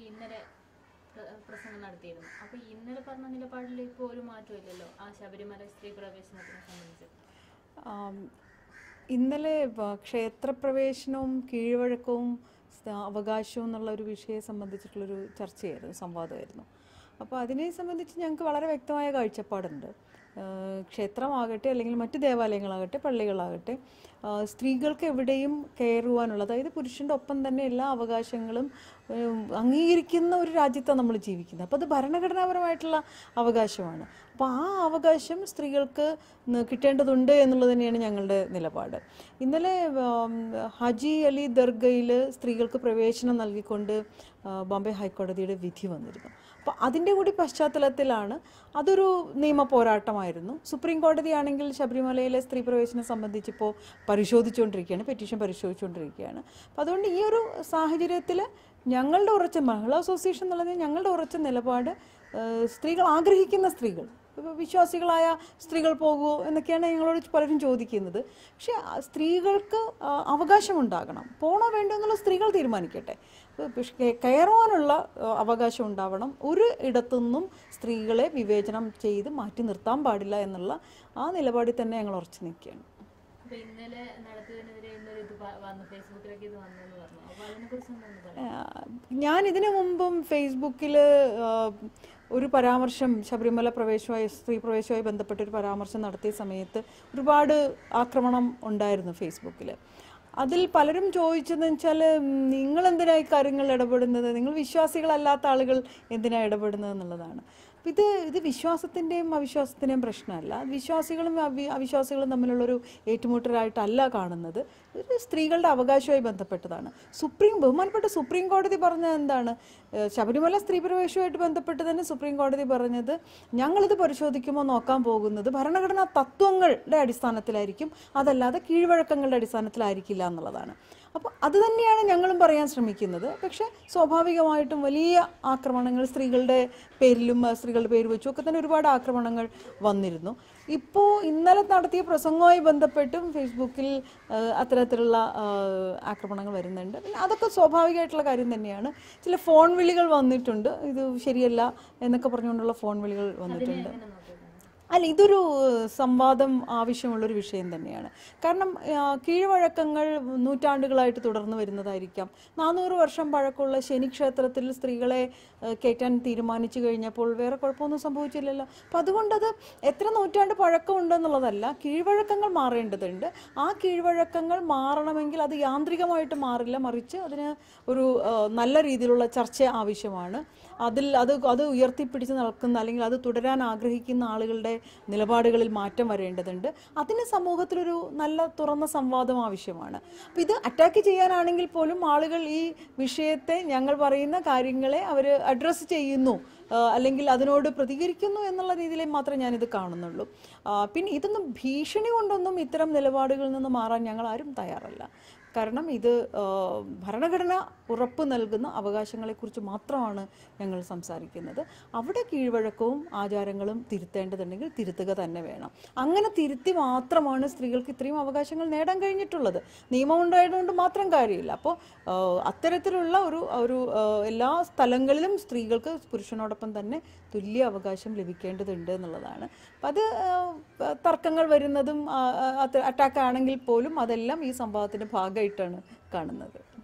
ഇന്നലെ പ്ര- പ്രസംഗം നടത്തിയിരുന്നു അപ്പൊ ഇന്നലെ പറഞ്ഞ നിലപാടിൽ ഇപ്പോൾ ഒരു മാറ്റമില്ലല്ലോ ആ ശബരിമല സ്ത്രീ പ്രവേശനത്തിനെ സംബന്ധിച്ച് ആം, ഇന്നലെ വ- ക്ഷേത്രപ്രവേശനവും കീഴ്വഴക്കവും സ- അവകാശവും എന്നുള്ള ഒരു വിഷയം സംബന്ധിച്ചിട്ടുള്ളൊരു ചർച്ചയായിരുന്നു സംവാദമായിരുന്നു അപ്പോൾ അതിനെ സംബന്ധിച്ച് ഞങ്ങൾക്ക് വളരെ വ്യക്തമായ കാഴ്ചപ്പാടുണ്ട് ഏഹ് ക്ഷേത്രമാകട്ടെ അല്ലെങ്കിൽ മറ്റ് ദേവാലയങ്ങളാകട്ടെ പള്ളികളാകട്ടെ ആഹ് സ്ത്രീകൾക്ക് എവിടെയും കയറുവാനുള്ള അതായത് പുരുഷൻ്റെ ഒപ്പം തന്നെ എല്ലാ അവകാശങ്ങളും ഏഹ് അംഗീകരിക്കുന്ന ഒരു രാജ്യത്താണ് നമ്മൾ ജീവിക്കുന്നത് അപ്പോൾ അത് ഭരണഘടനാപരമായിട്ടുള്ള അവകാശമാണ് അപ്പോൾ ആ അവകാശം സ്ത്രീകൾക്ക് ന- കിട്ടേണ്ടതുണ്ട് എന്നുള്ളത് തന്നെയാണ് ഞങ്ങളുടെ നിലപാട് ഇന്നലെ ആം, ഹജി അലി ദർഗയിൽ സ്ത്രീകൾക്ക് പ്രവേശനം നൽകിക്കൊണ്ട് ആ, ബോംബെ ഹൈക്കോടതിയുടെ വിധി വന്നിരുന്നു അപ്പോൾ അതിൻ്റെ കൂടി പശ്ചാത്തലത്തിലാണ് അതൊരു നിയമ പോരാട്ടമായിരുന്നു സുപ്രീം കോടതിയാണെങ്കിൽ ശബരിമലയിലെ സ്ത്രീ പ്രവേശനം സംബന്ധിച്ചിപ്പോൾ പരിശോധിച്ചുകൊണ്ടിരിക്കുകയാണ് പെറ്റീഷൻ പരിശോധിച്ചുകൊണ്ടിരിക്കുകയാണ് അപ്പോൾ അതുകൊണ്ട് ഈ ഒരു സാഹചര്യത്തിൽ ഞങ്ങളുടെ ഉറച്ച മഹിളാ അസോസിയേഷൻ എന്നുള്ളത് ഞങ്ങളുടെ ഉറച്ച നിലപാട് ഏഹ് സ്ത്രീകൾ ആഗ്രഹിക്കുന്ന സ്ത്രീകൾ ഇപ്പൊ വിശ്വാസികളായ സ്ത്രീകൾ പോകുമോ എന്നൊക്കെയാണ് ഞങ്ങളോട് പലരും ചോദിക്കുന്നത് പക്ഷേ ആ സ്ത്രീകൾക്ക് ആ, അവകാശമുണ്ടാകണം പോണോ വേണ്ടോ എന്നുള്ള സ്ത്രീകൾ തീരുമാനിക്കട്ടെ ഇപ്പൊ പക്ഷേ കെ- കയറുവാനുള്ള ആ, അവകാശം ഉണ്ടാവണം ഒരു ഇടത്തുനിന്നും സ്ത്രീകളെ വിവേചനം ചെയ്ത് മാറ്റി നിർത്താൻ പാടില്ല എന്നുള്ള ആ നിലപാടിൽ തന്നെ ഞങ്ങൾ ഉറച്ചു നിൽക്കുകയാണ് അപ്പൊ ഇന്നലെ നടത്തിയതിനെതിരെ ഇന്നൊരു ഇത് പ- വന്നു ഫേസ്ബുക്കിലൊക്കെ ഇത് വന്നെന്ന് പറഞ്ഞു അപ്പൊ അതിനെ കുറിച്ച് എന്താണ് പറയുക ഞാൻ ഇതിനു മുമ്പും ഫേസ്ബുക്കിൽ ഒരു പരാമർശം ശബരിമല പ്രവേശവുമായി സ്ത്രീ പ്രവേശവുമായി ബന്ധപ്പെട്ട ഒരു പരാമർശം നടത്തിയ സമയത്ത് ഒരുപാട് ആക്രമണം ഉണ്ടായിരുന്നു ഫേസ്ബുക്കിൽ അതിൽ പലരും ചോദിച്ചതെന്ന് വെച്ചാൽ നിങ്ങൾ എന്തിനാ ഈ കാര്യങ്ങളിൽ ഇടപെടുന്നത് നിങ്ങൾ വിശ്വാസികളല്ലാത്ത ആളുകൾ എന്തിനാ ഇടപെടുന്നത് എന്നുള്ളതാണ് അപ്പം ഇത് ഇത് വിശ്വാസത്തിൻ്റെയും അവിശ്വാസത്തിൻ്റെയും പ്രശ്നമല്ല വിശ്വാസികളും അവി അവിശ്വാസികളും തമ്മിലുള്ളൊരു ഏറ്റുമുട്ടലായിട്ടല്ല കാണുന്നത് ഇത് സ്ത്രീകളുടെ അവകാശവുമായി ബന്ധപ്പെട്ടതാണ് സുപ്രീം ബഹുമാനപ്പെട്ട സുപ്രീം കോടതി പറഞ്ഞത് എന്താണ് ഏഹ് ശബരിമല സ്ത്രീ പ്രവേശവുമായിട്ട് ബന്ധപ്പെട്ട് തന്നെ സുപ്രീം കോടതി പറഞ്ഞത് ഞങ്ങളിത് പരിശോധിക്കുമ്പോൾ നോക്കാൻ പോകുന്നത് ഭരണഘടനാ തത്വങ്ങളുടെ അടിസ്ഥാനത്തിലായിരിക്കും അതല്ലാതെ കീഴ്വഴക്കങ്ങളുടെ അടിസ്ഥാനത്തിലായിരിക്കില്ല എന്നുള്ളതാണ് അപ്പോൾ അത് തന്നെയാണ് ഞങ്ങളും പറയാൻ ശ്രമിക്കുന്നത് പക്ഷേ സ്വാഭാവികമായിട്ടും വലിയ ആക്രമണങ്ങൾ സ്ത്രീകളുടെ പേരിലും ആ, സ്ത്രീകളുടെ പേര് വെച്ചും ഒക്കെ തന്നെ ഒരുപാട് ആക്രമണങ്ങൾ വന്നിരുന്നു ഇപ്പോൾ ഇന്നലെ നടത്തിയ പ്രസംഗവുമായി ബന്ധപ്പെട്ടും ഫേസ്ബുക്കിൽ ആ, അത്തരത്തിലുള്ള ആ, ആക്രമണങ്ങൾ വരുന്നുണ്ട് പിന്നെ അതൊക്കെ സ്വാഭാവികമായിട്ടുള്ള കാര്യം തന്നെയാണ് ചില ഫോൺ വിളികൾ വന്നിട്ടുണ്ട് ഇത് ശരിയല്ല എന്നൊക്കെ പറഞ്ഞുകൊണ്ടുള്ള ഫോൺ വിളികൾ വന്നിട്ടുണ്ട് എങ്ങനെ നോക്കിയത് അല്ല ഇതൊരു ഏഹ്, സംവാദം ആവശ്യമുള്ളൊരു വിഷയം തന്നെയാണ് കാരണം ആ, കീഴ്വഴക്കങ്ങൾ നൂറ്റാണ്ടുകളായിട്ട് തുടർന്ന് വരുന്നതായിരിക്കാം നാനൂറ് വർഷം പഴക്കമുള്ള ശനിക്ഷേത്രത്തിൽ സ്ത്രീകളെ ഏഹ്, കയറ്റാൻ തീരുമാനിച്ചു കഴിഞ്ഞപ്പോൾ വേറെ കുഴപ്പമൊന്നും സംഭവിച്ചില്ലല്ലോ അപ്പം അതുകൊണ്ടത് എത്ര നൂറ്റാണ്ട് പഴക്കമുണ്ടെന്നുള്ളതല്ല കീഴ്വഴക്കങ്ങൾ മാറേണ്ടതുണ്ട് ആ കീഴ്വഴക്കങ്ങൾ മാറണമെങ്കിൽ അത് യാന്ത്രികമായിട്ട് മാറില്ല മറിച്ച് അതിന് ഒരു ഏഹ്, നല്ല രീതിയിലുള്ള ചർച്ച ആവശ്യമാണ് അതിൽ അത് അത് ഉയർത്തിപ്പിടിച്ച് നിൽക്കുന്ന അല്ലെങ്കിൽ അത് തുടരാൻ ആഗ്രഹിക്കുന്ന ആളുകളുടെ നിലപാടുകളിൽ മാറ്റം വരേണ്ടതുണ്ട് അതിന് സമൂഹത്തിലൊരു നല്ല തുറന്ന സംവാദം ആവശ്യമാണ് അപ്പം ഇത് അറ്റാക്ക് ചെയ്യാനാണെങ്കിൽ പോലും ആളുകൾ ഈ വിഷയത്തെ ഞങ്ങൾ പറയുന്ന കാര്യങ്ങളെ അവർ അഡ്രസ്സ് ചെയ്യുന്നു ആ, അല്ലെങ്കിൽ അതിനോട് പ്രതികരിക്കുന്നു എന്നുള്ള രീതിയിലേ മാത്രമേ ഞാനിത് കാണുന്നുള്ളൂ ആ, പിന്നെ ഇതൊന്നും ഭീഷണി കൊണ്ടൊന്നും ഇത്തരം നിലപാടുകളിൽ നിന്ന് മാറാൻ ഞങ്ങൾ ആരും തയ്യാറല്ല കാരണം ഇത് ആ, ഭരണഘടന ഉറപ്പ് നൽകുന്ന അവകാശങ്ങളെക്കുറിച്ച് മാത്രമാണ് ഞങ്ങൾ സംസാരിക്കുന്നത് അവിടെ കീഴ്വഴക്കവും ആചാരങ്ങളും തിരുത്തേണ്ടതുണ്ടെങ്കിൽ തിരുത്തുക തന്നെ വേണം അങ്ങനെ തിരുത്തി മാത്രമാണ് സ്ത്രീകൾക്ക് ഇത്രയും അവകാശങ്ങൾ നേടാൻ കഴിഞ്ഞിട്ടുള്ളത് നിയമം ഉണ്ടായതുകൊണ്ട് മാത്രം കാര്യമില്ല അപ്പോൾ അത്തരത്തിലുള്ള ഒരു ഒരു ആ, എല്ലാ സ്ഥലങ്ങളിലും സ്ത്രീകൾക്ക് പുരുഷനോടൊപ്പം തന്നെ തുല്യ അവകാശം ലഭിക്കേണ്ടതുണ്ട് എന്നുള്ളതാണ് അപ്പം അത് ആ, തർക്കങ്ങൾ വരുന്നതും അറ്റാക്ക് ആണെങ്കിൽ പോലും അതെല്ലാം ഈ സംഭവത്തിൻ്റെ ഭാഗമായിട്ടാണ് കാണുന്നത്